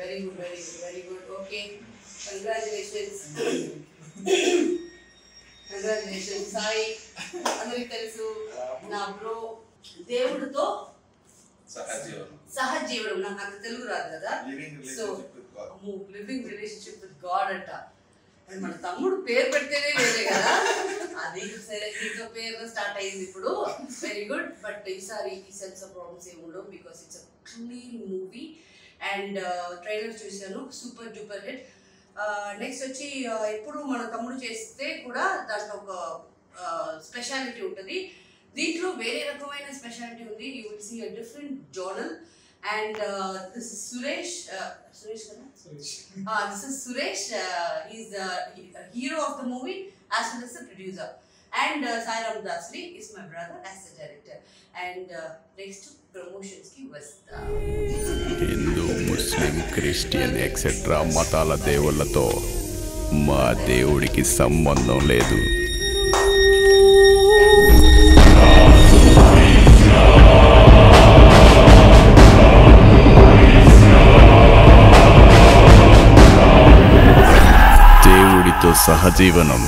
Very good very good very good okay congratulations congratulations Sai అందరికి తెలుసు నా బ్రో దేవుడితో సహజీవనం సహజీవనం నాకు అంత తెలుగు రాదు కదా living so relationship with God living relationship with God అంట అది మన తమ్ముడు పేరు పెడితేనే వేరే కదా అది సరే దీంతో పేరు స్టార్ట్ అయింది ఇప్పుడు వెరీ గుడ్ బట్ ఈసారి ఈ సెన్స్ ఆఫ్ ప్రాబ్లమ్స్ ఏమి ఉండవు because it's clean movie and trailer చూశాను సూపర్ డూపర్ హిట్ నెక్స్ట్ వచ్చి uh, ఎప్పుడు మన తమ్ముడు చేస్తే కూడా దాంట్లో ఒక స్పెషాలిటీ ఉంటుంది దీంట్లో వేరే రకమైన స్పెషాలిటీ ఉంది you will see a different zonal and this is Suresh uh, Suresh కదా Uh, this is Suresh. Uh, he's the he- hero of the movie as well as the producer. And uh, Sairam Dasri is my brother as the director. And uh, next promotions ki vasta. Hindu Muslim Christian etcetera మతాల దేవుళ్ళతో మా దేవుడికి సంబంధం లేదు దేవుడితో సహజీవనం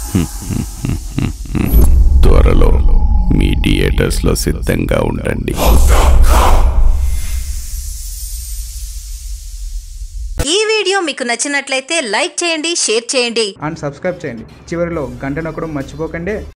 త్వరలో మీ థియేటర్స్లో సిద్ధంగా ఉండండి ఈ వీడియో మీకు నచ్చినట్లయితే లైక్ చేయండి షేర్ చేయండి అండ్ సబ్స్క్రైబ్ చేయండి చివరిలో గంట నొక్కడం మర్చిపోకండి